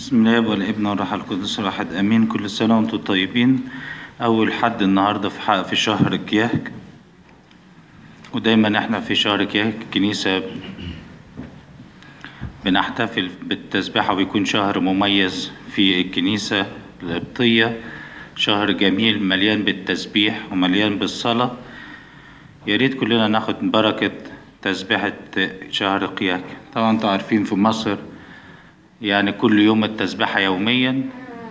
بسم الله والابن والروح القدس واحد امين كل سنه وانتم طيبين اول حد النهارده في حق في شهر كياك ودايما احنا في شهر كياك الكنيسه بنحتفل بالتسبيحه وبيكون شهر مميز في الكنيسه القبطيه شهر جميل مليان بالتسبيح ومليان بالصلاه يا ريت كلنا ناخد بركه تسبيحه شهر قياك طبعا انتوا عارفين في مصر يعني كل يوم التسبيحة يوميا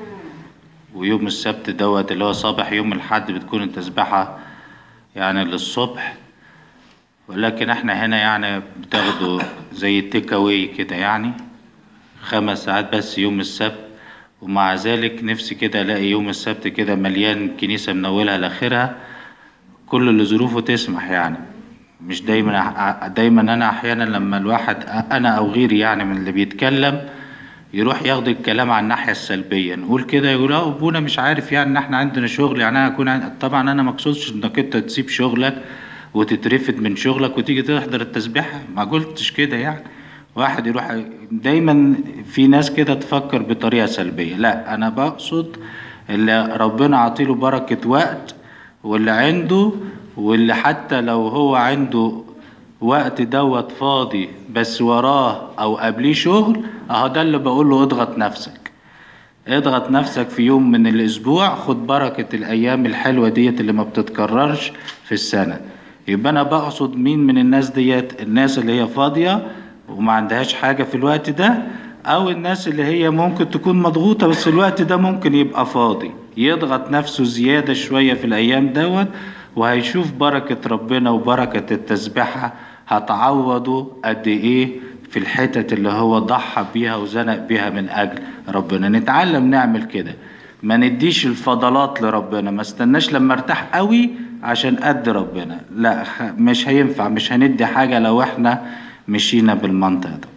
ويوم السبت دوت اللي هو صباح يوم الحد بتكون التسبيحة يعني للصبح ولكن احنا هنا يعني بتاخدوا زي التيك اواي كده يعني خمس ساعات بس يوم السبت ومع ذلك نفسي كده الاقي يوم السبت كده مليان كنيسة من اولها لاخرها كل اللي ظروفه تسمح يعني مش دايما دايما انا احيانا لما الواحد انا او غيري يعني من اللي بيتكلم يروح ياخد الكلام على الناحيه السلبيه نقول كده يقول اه ابونا مش عارف يعني ان احنا عندنا شغل يعني انا اكون عن... طبعا انا ما اقصدش انك انت تسيب شغلك وتترفد من شغلك وتيجي تحضر التسبيحه ما قلتش كده يعني واحد يروح دايما في ناس كده تفكر بطريقه سلبيه لا انا بقصد اللي ربنا عطيله بركه وقت واللي عنده واللي حتى لو هو عنده وقت دوت فاضي بس وراه او قبليه شغل اهو ده اللي بقول له اضغط نفسك اضغط نفسك في يوم من الاسبوع خد بركة الايام الحلوة ديت اللي ما بتتكررش في السنة يبقى انا بقصد مين من الناس ديت الناس اللي هي فاضية وما عندهاش حاجة في الوقت ده او الناس اللي هي ممكن تكون مضغوطة بس الوقت ده ممكن يبقى فاضي يضغط نفسه زيادة شوية في الايام دوت وهيشوف بركة ربنا وبركة التسبيحة هتعوضه قد ايه في الحتت اللي هو ضحى بيها وزنق بيها من اجل ربنا نتعلم نعمل كده ما نديش الفضلات لربنا ما استناش لما ارتاح قوي عشان قد ربنا لا مش هينفع مش هندي حاجة لو احنا مشينا بالمنطق ده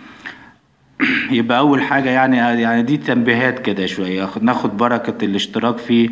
يبقى اول حاجة يعني يعني دي تنبيهات كده شوية ناخد بركة الاشتراك في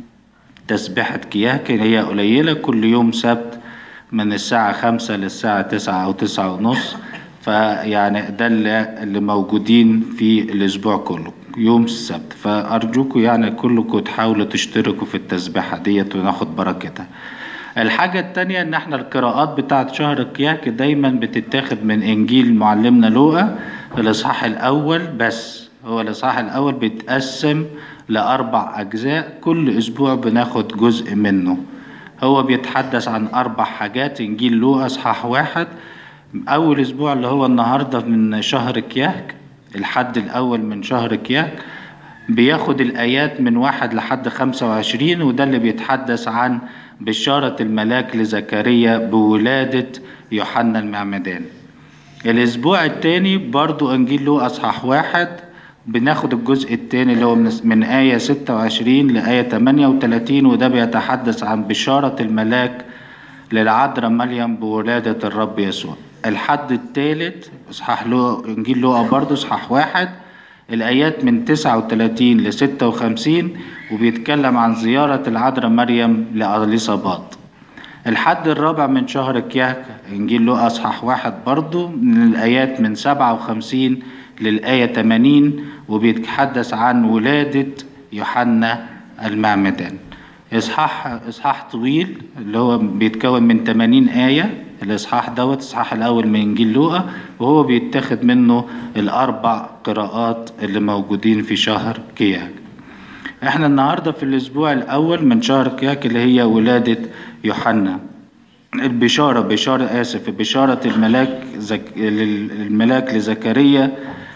تسبيحة كياك هي قليلة كل يوم سبت من الساعة خمسة للساعة تسعة أو تسعة ونص فيعني ده اللي, اللي موجودين في الأسبوع كله يوم السبت فأرجوكم يعني كلكم تحاولوا تشتركوا في التسبيحة ديت وناخد بركتها الحاجة التانية إن احنا القراءات بتاعت شهر الكياك دايما بتتاخد من إنجيل معلمنا لوقا الإصحاح الأول بس هو الإصحاح الأول بيتقسم لأربع أجزاء كل أسبوع بناخد جزء منه هو بيتحدث عن أربع حاجات إنجيل لوقا إصحاح واحد أول أسبوع اللي هو النهاردة من شهر كياك الحد الأول من شهر كياك بياخد الآيات من واحد لحد خمسة وعشرين وده اللي بيتحدث عن بشارة الملاك لزكريا بولادة يوحنا المعمدان الأسبوع التاني برضو إنجيل لوقا إصحاح واحد بناخد الجزء الثاني اللي هو من, من آية 26 لآية 38 وده بيتحدث عن بشارة الملاك للعذراء مريم بولادة الرب يسوع الحد الثالث إصحاح لو إنجيل لوقا برضه إصحاح واحد الآيات من 39 ل 56 وبيتكلم عن زيارة العذراء مريم لأليصابات الحد الرابع من شهر كياك إنجيل لوقا إصحاح واحد برضه من الآيات من 57 للآية 80 وبيتحدث عن ولادة يوحنا المعمدان إصحاح إصحاح طويل اللي هو بيتكون من 80 آية الإصحاح دوت الإصحاح الأول من إنجيل لوقا وهو بيتاخد منه الأربع قراءات اللي موجودين في شهر كياك إحنا النهاردة في الأسبوع الأول من شهر كياك اللي هي ولادة يوحنا البشارة بشارة آسف بشارة الملاك زك... الملاك لزكريا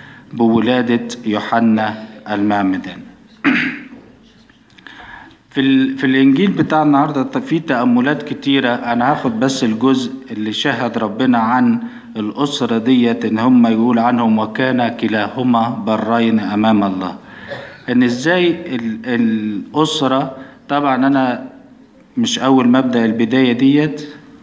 بولادة يوحنا المعمدان في, ال... في الإنجيل بتاع النهاردة في تأملات كتيرة أنا هاخد بس الجزء اللي شهد ربنا عن الأسرة ديت إن هم يقول عنهم وكان كلاهما برين أمام الله إن إزاي ال... الأسرة طبعا أنا مش أول ما أبدأ البداية ديت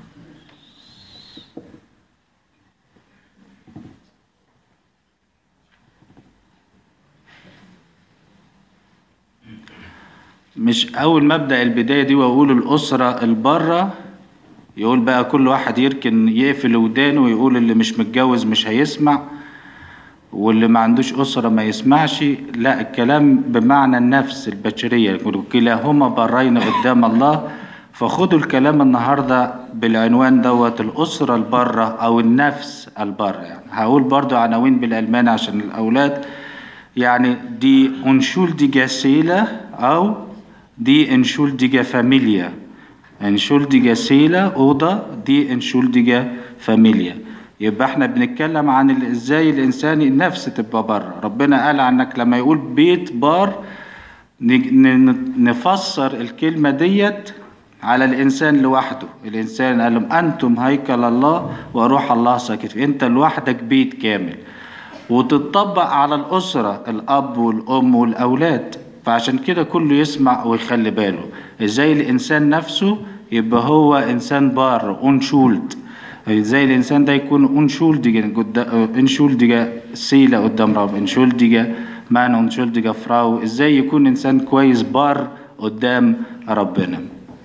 مش اول ما ابدا البدايه دي واقول الاسره البره يقول بقى كل واحد يركن يقفل ودانه ويقول اللي مش متجوز مش هيسمع واللي ما عندوش أسرة ما يسمعش لا الكلام بمعنى النفس البشرية كلاهما برين قدام الله فخدوا الكلام النهاردة بالعنوان دوت الأسرة البرة أو النفس البرة يعني هقول برضو عناوين بالألماني عشان الأولاد يعني دي unschuldige Seele أو دي entschuldige Familie entschuldige Seele oder die entschuldige Familie يبقى احنا بنتكلم عن ال- ازاي الانسان النفس تبقى بره ربنا قال عنك لما يقول بيت بار نج- ن- نفسر الكلمة ديت على الإنسان لوحده الإنسان قال لهم أنتم هيكل الله وروح الله ساكت فيه أنت لوحدك بيت كامل وتطبق على الأسرة الأب والأم والأولاد فعشان كده كله يسمع ويخلي باله إزاي الإنسان نفسه يبقى هو إنسان بار أنشولد ازاي الانسان ده يكون انشولديجا انشولديجا سيلة قدام رب انشولديجا مان انشولديجا فراو ازاي يكون انسان كويس بار قدام ربنا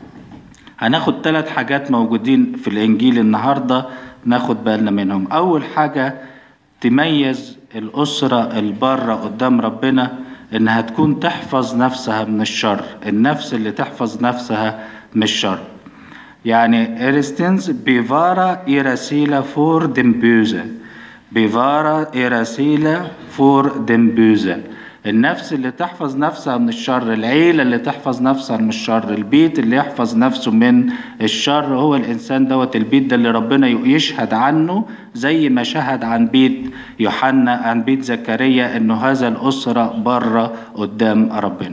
هناخد ثلاث حاجات موجودين في الانجيل النهارده ناخد بالنا منهم اول حاجه تميز الاسره الباره قدام ربنا انها تكون تحفظ نفسها من الشر النفس اللي تحفظ نفسها من الشر يعني erstens bevara ihre Seele vor dem Böse bevara ihre Seele vor dem Böse النفس اللي تحفظ نفسها من الشر العيلة اللي تحفظ نفسها من الشر البيت اللي يحفظ نفسه من الشر هو الإنسان دوت البيت ده اللي ربنا يشهد عنه زي ما شهد عن بيت يوحنا عن بيت زكريا إنه هذا الأسرة بره قدام ربنا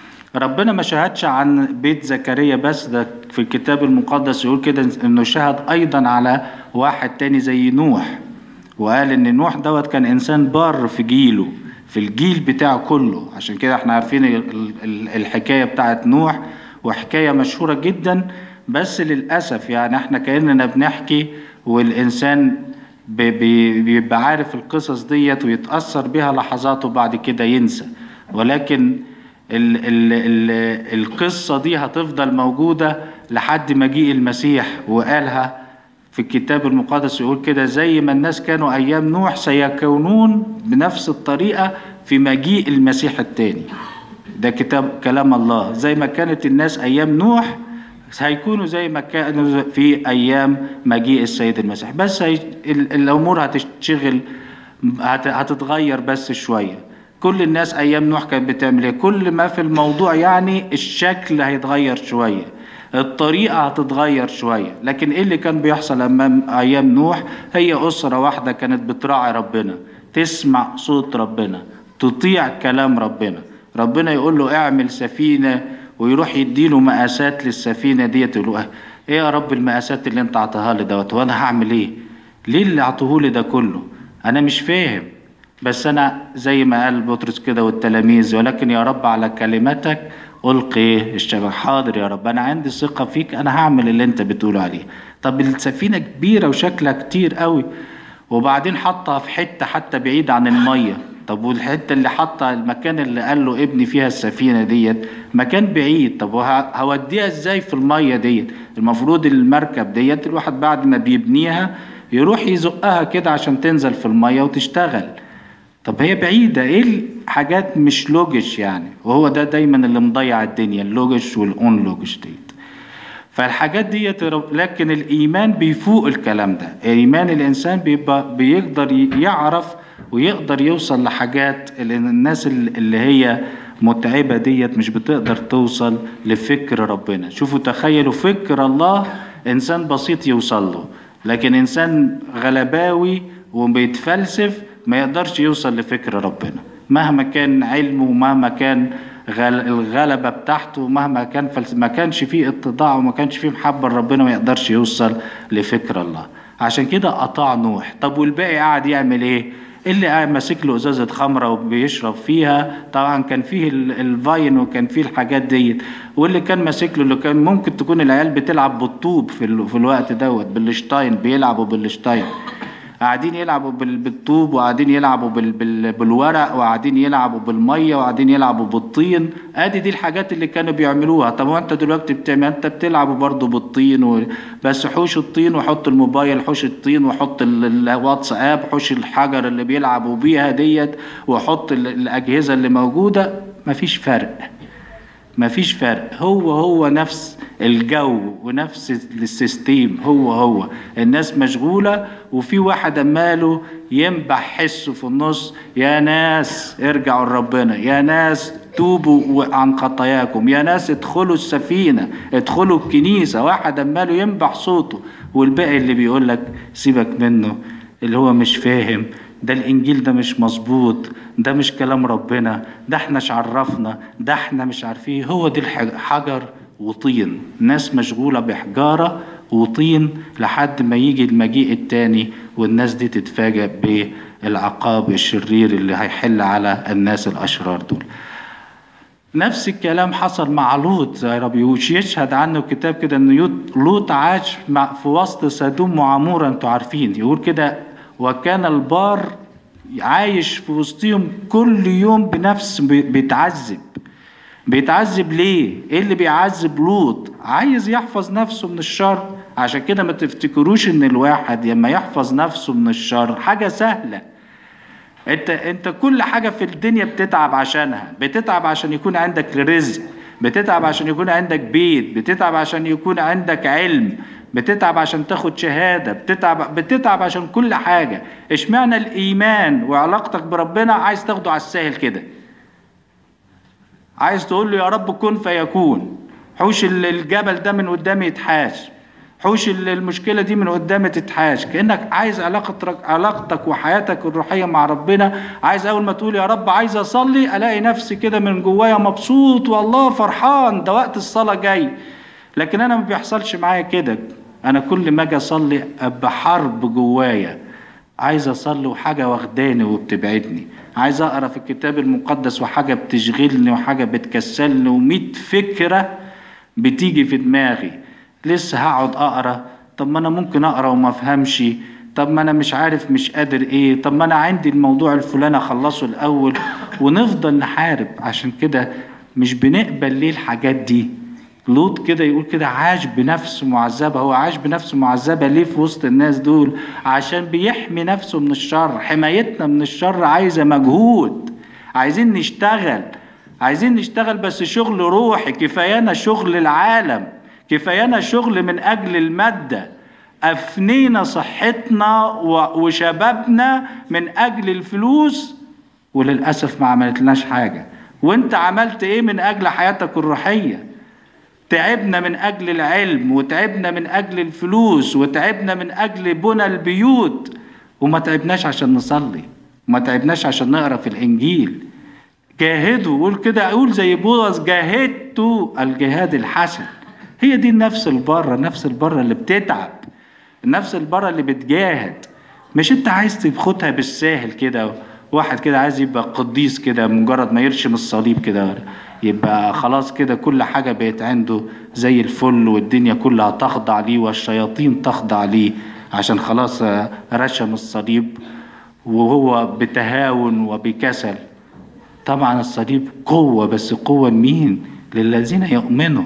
ربنا ما شهدش عن بيت زكريا بس ده في الكتاب المقدس يقول كده انه شهد ايضا على واحد تاني زي نوح وقال ان نوح دوت كان انسان بار في جيله في الجيل بتاعه كله عشان كده احنا عارفين ال- ال- الحكاية بتاعت نوح وحكاية مشهورة جدا بس للأسف يعني احنا كأننا بنحكي والإنسان بي- بي- بيبقى عارف القصص ديت ويتأثر بيها لحظات وبعد كده ينسى ولكن ال ال ال القصة دي هتفضل موجودة لحد مجيء المسيح وقالها في الكتاب المقدس يقول كده زي ما الناس كانوا أيام نوح سيكونون بنفس الطريقة في مجيء المسيح التاني ده كتاب كلام الله زي ما كانت الناس أيام نوح هيكونوا زي ما كانوا في أيام مجيء السيد المسيح بس هي ال- الأمور هتشتغل هت- هتتغير بس شوية كل الناس ايام نوح كانت بتعمل ايه كل ما في الموضوع يعني الشكل هيتغير شويه الطريقه هتتغير شويه لكن ايه اللي كان بيحصل امام ايام نوح هي اسره واحده كانت بتراعي ربنا تسمع صوت ربنا تطيع كلام ربنا ربنا يقول له اعمل سفينه ويروح يديله مقاسات للسفينه ديت يقول له ايه يا رب المقاسات اللي انت عطاها لي دوت وانا هعمل ايه ليه اللي عطوهولي ده كله انا مش فاهم بس أنا زي ما قال بطرس كده والتلاميذ ولكن يا رب على كلمتك ألقي الشبك حاضر يا رب أنا عندي ثقة فيك أنا هعمل اللي أنت بتقول عليه طب السفينة كبيرة وشكلها كتير قوي وبعدين حطها في حتة حتى بعيد عن المية طب والحتة اللي حطها المكان اللي قال له ابني فيها السفينة ديت مكان بعيد طب وه- هوديها ازاي في المية ديت المفروض المركب ديت الواحد بعد ما بيبنيها يروح يزقها كده عشان تنزل في المية وتشتغل طب هي بعيدة ايه الحاجات مش لوجش يعني وهو ده دايما اللي مضيع الدنيا اللوجش والأون لوجش ديت فالحاجات ديت رب- لكن الإيمان بيفوق الكلام ده إيمان الإنسان بيبقى بيقدر ي- يعرف ويقدر يوصل لحاجات اللي الناس اللي اللي هي متعبة ديت مش بتقدر توصل لفكر ربنا شوفوا تخيلوا فكر الله إنسان بسيط يوصل له لكن إنسان غلباوي وبيتفلسف ما يقدرش يوصل لفكر ربنا مهما كان علمه ومهما كان غل... الغلبة بتاعته مهما كان فلس... ما كانش فيه اتضاع وما كانش فيه محبة لربنا ما يقدرش يوصل لفكر الله عشان كده قطع نوح طب والباقي قاعد يعمل ايه اللي قاعد ماسك له ازازه خمره وبيشرب فيها طبعا كان فيه ال- الفاين وكان فيه الحاجات ديت واللي كان ماسك له اللي كان ممكن تكون العيال بتلعب بالطوب في, ال... في الوقت دوت بالشتاين بيلعبوا بالشتاين قاعدين يلعبوا بال- بالطوب وقاعدين يلعبوا بال- بال- بالورق وقاعدين يلعبوا بالميه وقاعدين يلعبوا بالطين ادي دي الحاجات اللي كانوا بيعملوها طب وانت دلوقتي بتعمل انت بتلعبوا برضه بالطين و... بس حوش الطين وحط الموبايل حوش الطين وحط ال- الواتساب حوش الحجر اللي بيلعبوا بيها ديت وحط ال- الاجهزه اللي موجوده مفيش فرق مفيش فرق هو هو نفس الجو ونفس السيستيم هو هو الناس مشغولة وفي واحد ماله ينبح حسه في النص يا ناس ارجعوا لربنا يا ناس توبوا عن خطاياكم يا ناس ادخلوا السفينة ادخلوا الكنيسة واحد ماله ينبح صوته والباقي اللي بيقول لك سيبك منه اللي هو مش فاهم ده الانجيل ده مش مظبوط ده مش كلام ربنا ده احنا مش عرفنا ده احنا مش عارفين هو دي الح- حجر وطين ناس مشغولة بحجارة وطين لحد ما يجي المجيء التاني والناس دي تتفاجأ بالعقاب الشرير اللي هيحل على الناس الأشرار دول نفس الكلام حصل مع لوط زي ربي يشهد عنه الكتاب كده ان يوت- لوط عاش مع في وسط سدوم وعمورة انتوا عارفين يقول كده وكان البار عايش في وسطهم كل يوم بنفس بي- بيتعذب بيتعذب ليه؟ ايه اللي بيعذب لوط؟ عايز يحفظ نفسه من الشر عشان كده ما تفتكروش ان الواحد لما يحفظ نفسه من الشر حاجة سهلة انت انت كل حاجه في الدنيا بتتعب عشانها بتتعب عشان يكون عندك رزق بتتعب عشان يكون عندك بيت بتتعب عشان يكون عندك علم بتتعب عشان تاخد شهاده بتتعب بتتعب عشان كل حاجه اشمعنى الايمان وعلاقتك بربنا عايز تاخده على السهل كده عايز تقول له يا رب كن فيكون حوش ال- الجبل ده من قدامي يتحاش حوش ال- المشكلة دي من قدامي تتحاش كأنك عايز علاقة علاقتك وحياتك الروحية مع ربنا عايز أول ما تقول يا رب عايز أصلي ألاقي نفسي كده من جوايا مبسوط والله فرحان ده وقت الصلاة جاي لكن أنا ما بيحصلش معايا كده أنا كل ما أجي أصلي أبقى حرب جوايا عايز اصلي وحاجه واخداني وبتبعدني عايز اقرا في الكتاب المقدس وحاجه بتشغلني وحاجه بتكسلني وميت فكره بتيجي في دماغي لسه هقعد اقرا طب ما انا ممكن اقرا وما افهمش طب ما انا مش عارف مش قادر ايه طب ما انا عندي الموضوع الفلاني اخلصه الاول ونفضل نحارب عشان كده مش بنقبل ليه الحاجات دي لوط كده يقول كده عاش بنفسه معذبة هو عاش بنفسه معذبة ليه في وسط الناس دول عشان بيحمي نفسه من الشر حمايتنا من الشر عايزة مجهود عايزين نشتغل عايزين نشتغل بس شغل روحي كفايانا شغل العالم كفايانا شغل من أجل المادة أفنينا صحتنا و- وشبابنا من أجل الفلوس وللأسف ما عملتلناش حاجة وانت عملت ايه من أجل حياتك الروحية تعبنا من أجل العلم وتعبنا من أجل الفلوس وتعبنا من أجل بنى البيوت وما تعبناش عشان نصلي وما تعبناش عشان نقرا في الإنجيل جاهدوا قول كده أقول زي بولس جاهدت الجهاد الحسن هي دي النفس البره النفس البره اللي بتتعب النفس البره اللي بتجاهد مش انت عايز تاخدها بالساهل كده واحد كده عايز يبقى قديس كده مجرد ما يرشم الصليب كده يبقى خلاص كده كل حاجة بقت عنده زي الفل والدنيا كلها تخضع ليه والشياطين تخضع ليه عشان خلاص رشم الصليب وهو بتهاون وبكسل طبعا الصليب قوة بس قوة لمين للذين يؤمنوا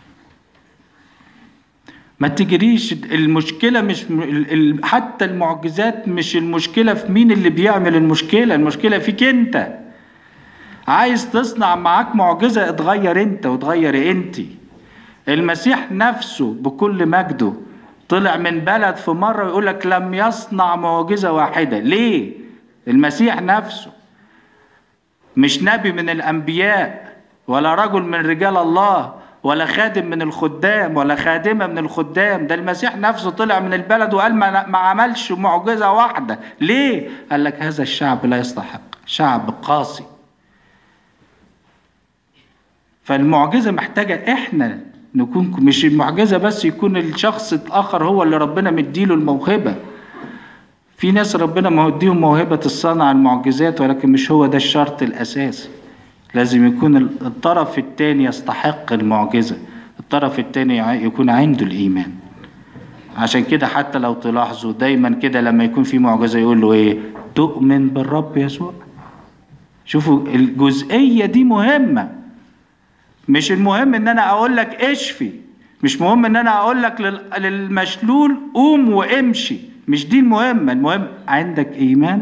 ما تجريش المشكلة مش ال- ال- حتى المعجزات مش المشكلة في مين اللي بيعمل المشكلة المشكلة فيك انت عايز تصنع معاك معجزة اتغير انت وتغير انت المسيح نفسه بكل مجده طلع من بلد في مرة ويقول لك لم يصنع معجزة واحدة ليه المسيح نفسه مش نبي من الأنبياء ولا رجل من رجال الله ولا خادم من الخدام ولا خادمة من الخدام ده المسيح نفسه طلع من البلد وقال ما, ما عملش معجزة واحدة ليه؟ قال لك هذا الشعب لا يستحق شعب قاسي فالمعجزة محتاجة احنا نكون مش المعجزة بس يكون الشخص الآخر هو اللي ربنا مديله الموهبة في ناس ربنا مديهم موهبة الصنع المعجزات ولكن مش هو ده الشرط الأساسي لازم يكون الطرف الثاني يستحق المعجزة الطرف الثاني يكون عنده الإيمان عشان كده حتى لو تلاحظوا دايما كده لما يكون في معجزة يقول له ايه تؤمن بالرب يسوع شوفوا الجزئية دي مهمة مش المهم ان انا اقول لك اشفي مش مهم ان انا اقول لك لل- للمشلول قوم وامشي مش دي المهمة المهم عندك ايمان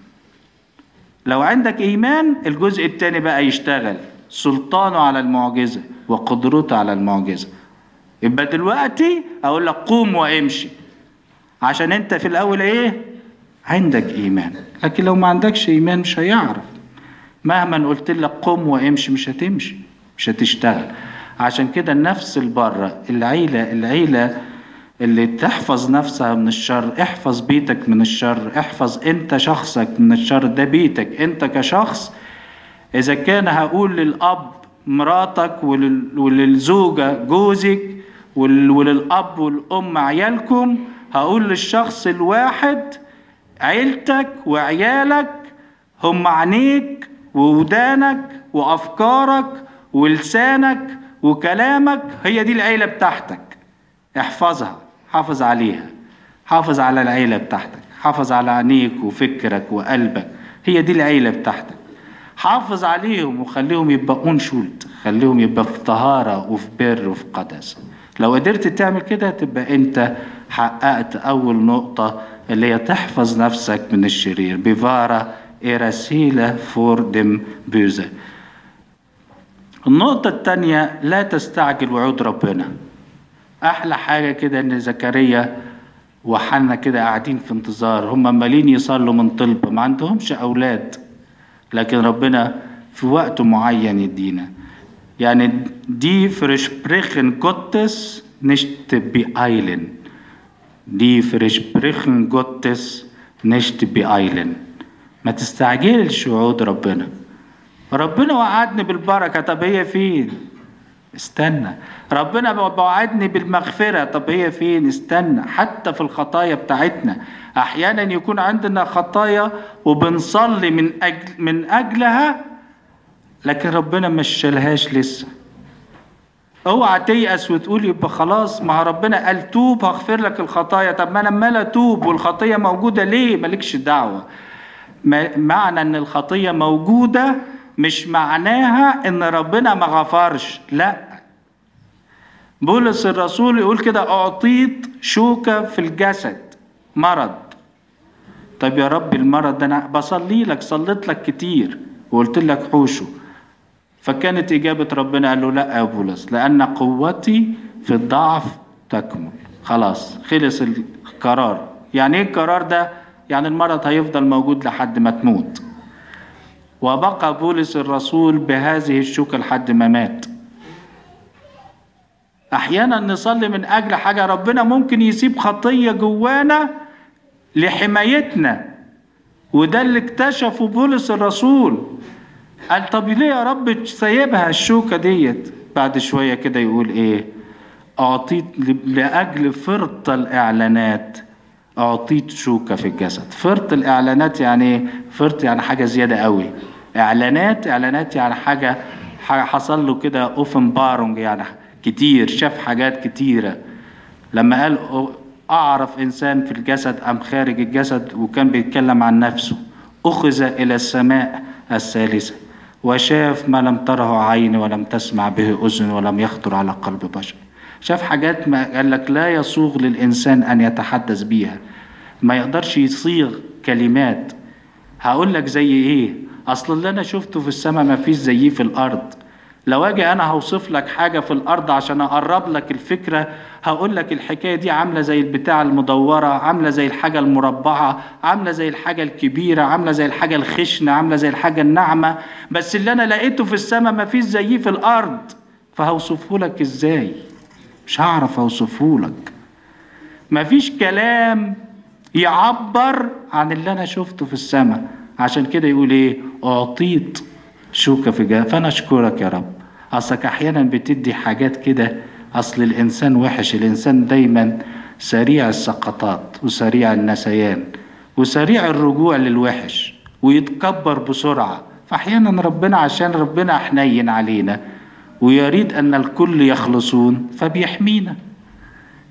لو عندك ايمان الجزء التاني بقى يشتغل سلطانه على المعجزة وقدرته على المعجزة يبقى دلوقتي اقول لك قوم وامشي عشان انت في الاول ايه عندك ايمان لكن لو ما عندكش ايمان مش هيعرف مهما قلت لك قم وامشي مش هتمشي مش هتشتغل عشان كده النفس البره العيلة العيلة اللي تحفظ نفسها من الشر احفظ بيتك من الشر احفظ انت شخصك من الشر ده بيتك انت كشخص اذا كان هقول للاب مراتك ولل- وللزوجة جوزك ول- وللاب والام عيالكم هقول للشخص الواحد عيلتك وعيالك هم عينيك وودانك وافكارك ولسانك وكلامك هي دي العيله بتاعتك احفظها حافظ عليها حافظ على العيله بتاعتك حافظ على عينيك وفكرك وقلبك هي دي العيله بتاعتك حافظ عليهم وخليهم يبقوا انشولد خليهم يبقى في طهاره وفي بر وفي قداسه لو قدرت تعمل كده تبقى انت حققت اول نقطه اللي هي تحفظ نفسك من الشرير بفارا إيراسيلا فور دم بوزة النقطة التانية لا تستعجل وعود ربنا أحلى حاجة كده إن زكريا وحنا كده قاعدين في انتظار هم مالين يصلوا من طلبة ما عندهمش أولاد لكن ربنا في وقت معين يدينا يعني دي فرشبريخن جوتس نشت بأيلن دي فرشبريخن جوتس نشت بأيلن ما تستعجلش وعود ربنا ربنا وعدني بالبركة طب هي فين استنى ربنا وعدني بالمغفرة طب هي فين استنى حتى في الخطايا بتاعتنا أحيانا يكون عندنا خطايا وبنصلي من أجل من أجلها لكن ربنا مش شالهاش لسه اوعى تيأس وتقول يبقى خلاص ما ربنا قال توب هغفر لك الخطايا طب ما انا عمال اتوب والخطيه موجوده ليه مالكش دعوه معنى ان الخطيه موجوده مش معناها ان ربنا ما غفرش لا بولس الرسول يقول كده اعطيت شوكه في الجسد مرض طب يا رب المرض ده انا بصلي لك صليت لك كتير وقلت لك حوشه فكانت إجابة ربنا قال له لا يا بولس لأن قوتي في الضعف تكمل خلاص خلص القرار يعني ايه القرار ده يعني المرض هيفضل موجود لحد ما تموت وبقى بولس الرسول بهذه الشوكة لحد ما مات أحيانا نصلي من أجل حاجة ربنا ممكن يسيب خطية جوانا لحمايتنا وده اللي اكتشفه بولس الرسول قال طب ليه يا رب سايبها الشوكة ديت بعد شوية كده يقول ايه أعطيت لأجل فرط الإعلانات أعطيت شوكة في الجسد فرط الإعلانات يعني ايه فرط يعني حاجة زيادة قوي إعلانات إعلانات يعني حاجة, حاجة حصل له كده أوفن بارونج يعني كتير شاف حاجات كتيرة لما قال أعرف إنسان في الجسد أم خارج الجسد وكان بيتكلم عن نفسه أخذ إلى السماء الثالثة وشاف ما لم تره عين ولم تسمع به أذن ولم يخطر على قلب بشر شاف حاجات ما قال لك لا يصوغ للإنسان أن يتحدث بيها ما يقدرش يصيغ كلمات هقول لك زي إيه أصل اللي أنا شفته في السماء ما فيش زيه في الأرض لو اجي انا هوصف لك حاجة في الارض عشان اقرب لك الفكرة هقول لك الحكاية دي عاملة زي البتاع المدورة عاملة زي الحاجة المربعة عاملة زي الحاجة الكبيرة عاملة زي الحاجة الخشنة عاملة زي الحاجة الناعمة بس اللي انا لقيته في السماء ما فيش زيه في الارض فهوصفه لك ازاي مش هعرف اوصفه لك ما فيش كلام يعبر عن اللي انا شفته في السماء عشان كده يقول ايه اعطيت شوكة في جهة فأنا أشكرك يا رب أصلك أحيانا بتدي حاجات كده أصل الإنسان وحش الإنسان دايما سريع السقطات وسريع النسيان وسريع الرجوع للوحش ويتكبر بسرعة فأحيانا ربنا عشان ربنا حنين علينا ويريد أن الكل يخلصون فبيحمينا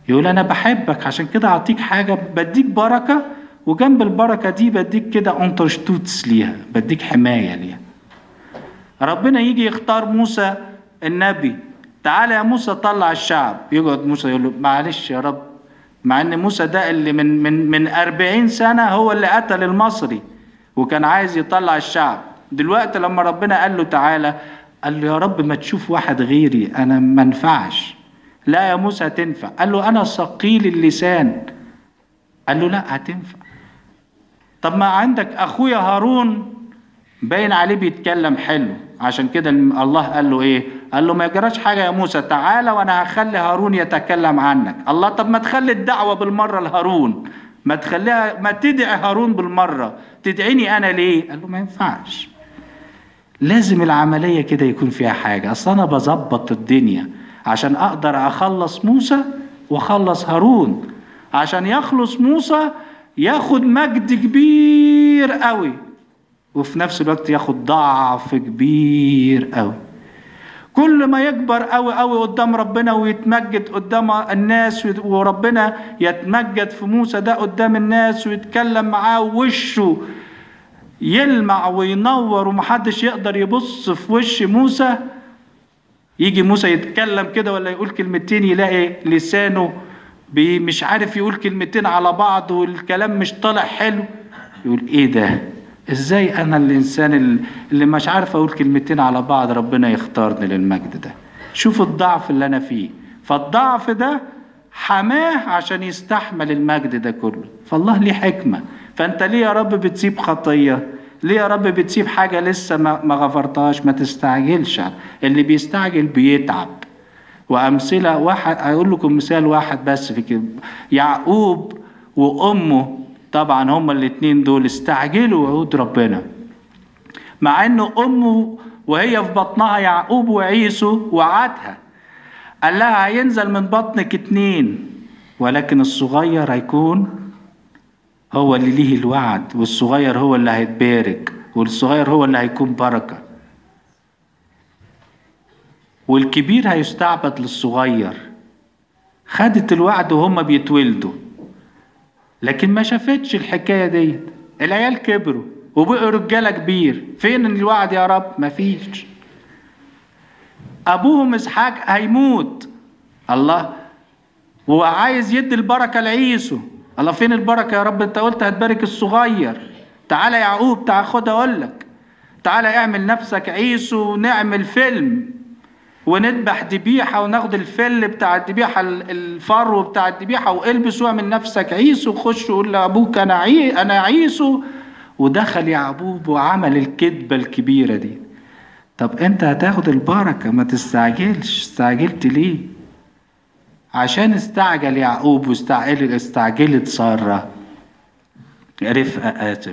يقول انا بحبك عشان كده اعطيك حاجه بديك بركه وجنب البركه دي بديك كده انترشتوتس ليها بديك حمايه ليها ربنا يجي يختار موسى النبي تعالى يا موسى طلع الشعب يقعد موسى يقول له معلش يا رب مع ان موسى ده اللي من من من 40 سنه هو اللي قتل المصري وكان عايز يطلع الشعب دلوقتي لما ربنا قال له تعالى قال له يا رب ما تشوف واحد غيري انا ما انفعش لا يا موسى هتنفع قال له انا ثقيل اللسان قال له لا هتنفع طب ما عندك اخويا هارون باين عليه بيتكلم حلو عشان كده الله قال له ايه قال له ما يجراش حاجه يا موسى تعالى وانا هخلي هارون يتكلم عنك الله طب ما تخلي الدعوه بالمره لهارون ما تخليها ما تدعي هارون بالمره تدعيني انا ليه قال له ما ينفعش لازم العمليه كده يكون فيها حاجه اصل انا بظبط الدنيا عشان اقدر اخلص موسى واخلص هارون عشان يخلص موسى ياخد مجد كبير قوي وفي نفس الوقت ياخد ضعف كبير قوي كل ما يكبر قوي قوي قدام ربنا ويتمجد قدام الناس وربنا يتمجد في موسى ده قدام الناس ويتكلم معاه ووشه يلمع وينور ومحدش يقدر يبص في وش موسى يجي موسى يتكلم كده ولا يقول كلمتين يلاقي لسانه مش عارف يقول كلمتين على بعض والكلام مش طالع حلو يقول ايه ده ازاي انا الانسان اللي مش عارف اقول كلمتين على بعض ربنا يختارني للمجد ده شوف الضعف اللي انا فيه فالضعف ده حماه عشان يستحمل المجد ده كله فالله ليه حكمة فانت ليه يا رب بتسيب خطية ليه يا رب بتسيب حاجة لسه ما, ما غفرتهاش ما تستعجلش اللي بيستعجل بيتعب وأمثلة واحد أقول لكم مثال واحد بس في كده يعقوب وأمه طبعا هما الاتنين دول استعجلوا وعود ربنا مع انه امه وهي في بطنها يعقوب وعيسو وعدها قال لها هينزل من بطنك اتنين ولكن الصغير هيكون هو اللي ليه الوعد والصغير هو اللي هيتبارك والصغير هو اللي هيكون بركه والكبير هيستعبد للصغير خدت الوعد وهم بيتولدوا لكن ما شافتش الحكايه دي العيال كبروا وبقوا رجاله كبير فين الوعد يا رب مفيش ابوهم اسحاق هيموت الله وعايز يدي البركه لعيسو الله فين البركه يا رب انت قلت هتبارك الصغير تعالى يا يعقوب تعالى خد اقول لك تعالى اعمل نفسك عيسو ونعمل فيلم ونذبح ذبيحه وناخد الفل بتاع الذبيحه الفرو بتاع الذبيحه والبس واعمل نفسك عيسو وخش وقول لابوك انا عي انا عيسو ودخل يعقوب وعمل الكذبه الكبيره دي طب انت هتاخد البركه ما تستعجلش استعجلت ليه عشان استعجل يعقوب واستعجلت استعجلت ساره رفقه اسف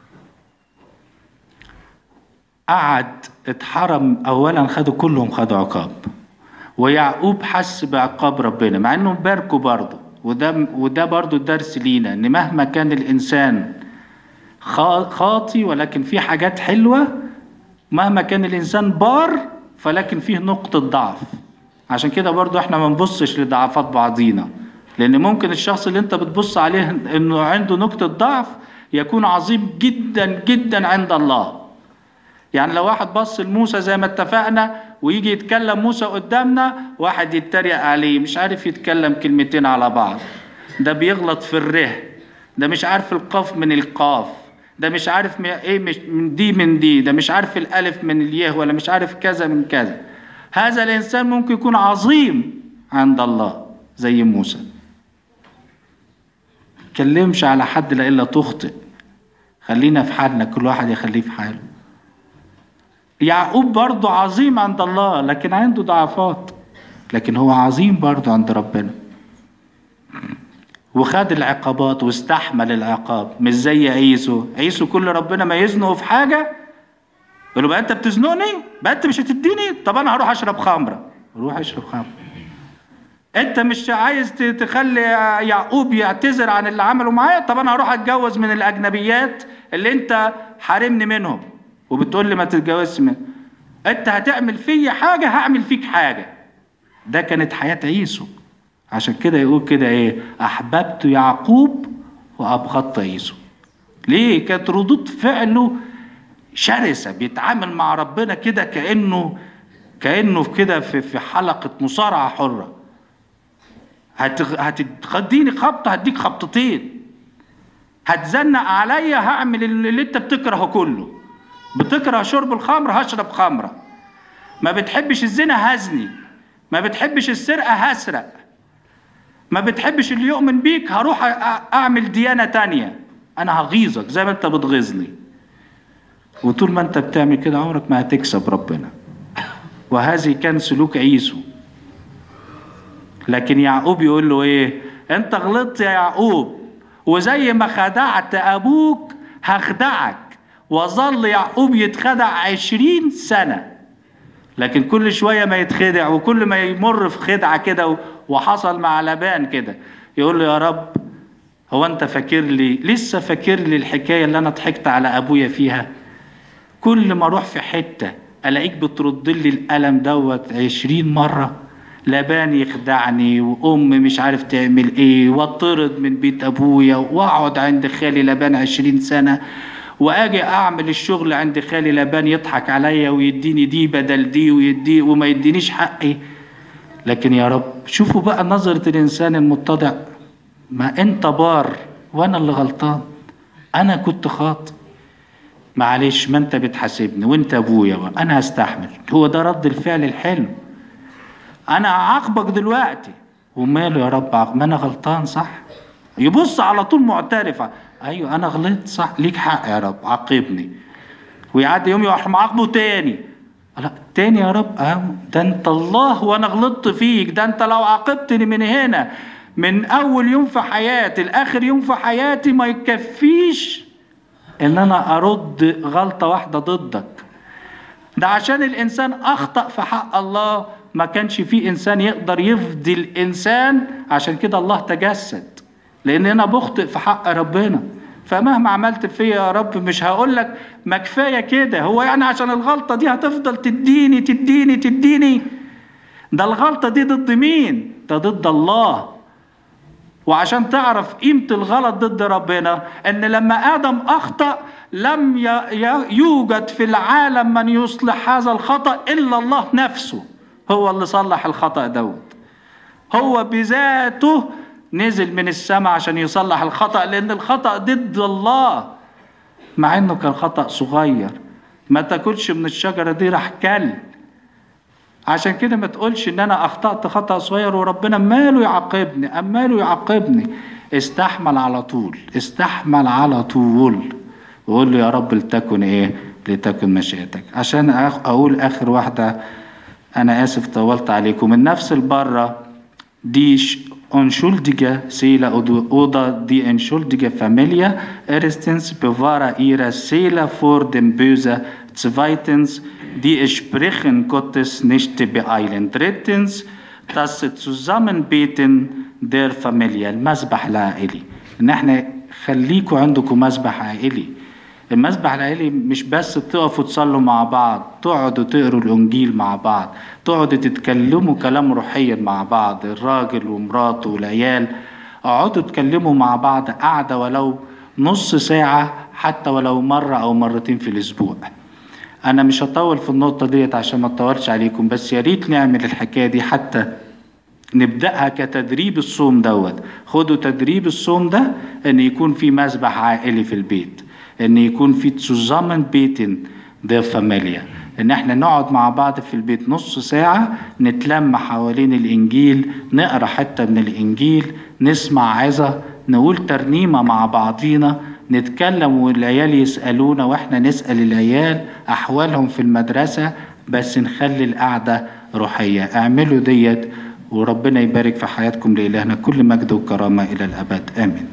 قعد اتحرم اولا خدوا كلهم خدوا عقاب ويعقوب حس بعقاب ربنا مع انهم باركوا برضه وده وده برضه درس لينا ان مهما كان الانسان خاطي ولكن في حاجات حلوه مهما كان الانسان بار فلكن فيه نقطه ضعف عشان كده برضه احنا ما نبصش لضعفات بعضينا لان ممكن الشخص اللي انت بتبص عليه انه عنده نقطه ضعف يكون عظيم جدا جدا عند الله يعني لو واحد بص لموسى زي ما اتفقنا ويجي يتكلم موسى قدامنا واحد يتريق عليه مش عارف يتكلم كلمتين على بعض ده بيغلط في الره ده مش عارف القاف من القاف ده مش عارف ايه مش من دي من دي ده مش عارف الالف من اليه ولا مش عارف كذا من كذا هذا الانسان ممكن يكون عظيم عند الله زي موسى تكلمش على حد الا تخطئ خلينا في حالنا كل واحد يخليه في حاله يعقوب برضه عظيم عند الله لكن عنده ضعفات لكن هو عظيم برضه عند ربنا وخد العقابات واستحمل العقاب مش زي عيسو عيسو كل ربنا ما يزنقه في حاجه يقول له بقى انت بتزنقني بقى انت مش هتديني طب انا هروح اشرب خمره روح اشرب خمره انت مش عايز تخلي يعقوب يعتذر عن اللي عمله معايا طب انا هروح اتجوز من الاجنبيات اللي انت حارمني منهم وبتقول لي ما تتجوزش من انت هتعمل فيا حاجه هعمل فيك حاجه ده كانت حياه عيسو عشان كده يقول كده ايه احببت يعقوب وابغضت عيسو ليه كانت ردود فعله شرسه بيتعامل مع ربنا كده كانه كانه كده في في حلقه مصارعه حره هتغ... هتديني خبطه هديك خبطتين هتزنق عليا هعمل اللي انت بتكرهه كله بتكره شرب الخمر هشرب خمره ما بتحبش الزنا هزني ما بتحبش السرقه هسرق ما بتحبش اللي يؤمن بيك هروح أ- اعمل ديانه تانية انا هغيظك زي ما انت بتغيظني وطول ما انت بتعمل كده عمرك ما هتكسب ربنا وهذه كان سلوك عيسو لكن يعقوب يقول له ايه انت غلطت يا يعقوب وزي ما خدعت ابوك هخدعك وظل يعقوب يتخدع عشرين سنة لكن كل شوية ما يتخدع وكل ما يمر في خدعة كده و- وحصل مع لبان كده يقول له يا رب هو انت فاكر لي لسه فاكر لي الحكاية اللي انا ضحكت على ابويا فيها كل ما اروح في حتة الاقيك بترد لي الالم دوت عشرين مرة لبان يخدعني وام مش عارف تعمل ايه واطرد من بيت ابويا واقعد عند خالي لبان عشرين سنة واجي اعمل الشغل عند خالي لبان يضحك عليا ويديني دي بدل دي ويدي وما يدينيش حقي لكن يا رب شوفوا بقى نظرة الانسان المتضع ما انت بار وانا اللي غلطان انا كنت خاطئ معلش ما انت بتحاسبني وانت ابويا بقى. انا هستحمل هو ده رد الفعل الحلو انا هعاقبك دلوقتي وماله يا رب عاق- ما انا غلطان صح يبص على طول معترف ايوه انا غلطت صح ليك حق يا رب عاقبني ويعدي يوم يروح معاقبه تاني لا تاني يا رب اه ده انت الله وانا غلطت فيك ده انت لو عاقبتني من هنا من اول يوم في حياتي لاخر يوم في حياتي ما يكفيش ان انا ارد غلطه واحده ضدك ده عشان الانسان اخطا في حق الله ما كانش في انسان يقدر يفدي الانسان عشان كده الله تجسد لان انا بخطئ في حق ربنا فمهما عملت فيا يا رب مش هقول لك ما كفايه كده هو يعني عشان الغلطه دي هتفضل تديني تديني تديني ده الغلطه دي ضد مين ده ضد الله وعشان تعرف قيمة الغلط ضد ربنا ان لما ادم اخطأ لم ي- ي- يوجد في العالم من يصلح هذا الخطأ الا الله نفسه هو اللي صلح الخطأ دوت هو بذاته نزل من السماء عشان يصلح الخطأ لان الخطأ ضد الله مع انه كان خطأ صغير ما تاكلش من الشجرة دي راح كل عشان كده ما تقولش ان انا اخطأت خطأ صغير وربنا ماله يعاقبني ام ماله يعاقبني استحمل على طول استحمل على طول وقول له يا رب لتكن ايه لتكن مشيئتك عشان أخ- اقول اخر واحدة انا اسف طولت عليكم من نفس البرة Die unschuldige Seele oder die unschuldige Familie erstens bewahre ihre Seele vor dem Bösen, zweitens die Sprechen Gottes nicht beeilen, drittens das Zusammenbeten der Familie المسبح العائلي ان احنا خليكوا عندكم مسبح عائلي المسبح العائلي مش بس تقفوا تصلوا مع بعض تقعدوا تقروا الانجيل مع بعض تقعدوا تتكلموا كلام روحيا مع بعض الراجل ومراته والعيال اقعدوا تكلموا مع بعض قعدة ولو نص ساعة حتى ولو مرة او مرتين في الاسبوع انا مش هطول في النقطة ديت عشان ما اطولش عليكم بس يا ريت نعمل الحكاية دي حتى نبدأها كتدريب الصوم دوت خدوا تدريب الصوم ده ان يكون في مسبح عائلي في البيت ان يكون في تزامن بيتن ده فاميليا ان احنا نقعد مع بعض في البيت نص ساعة نتلم حوالين الانجيل نقرا حتة من الانجيل نسمع عظة نقول ترنيمة مع بعضينا نتكلم والعيال يسألونا واحنا نسأل العيال احوالهم في المدرسة بس نخلي القعدة روحية اعملوا ديت وربنا يبارك في حياتكم لإلهنا كل مجد وكرامة إلى الأبد آمين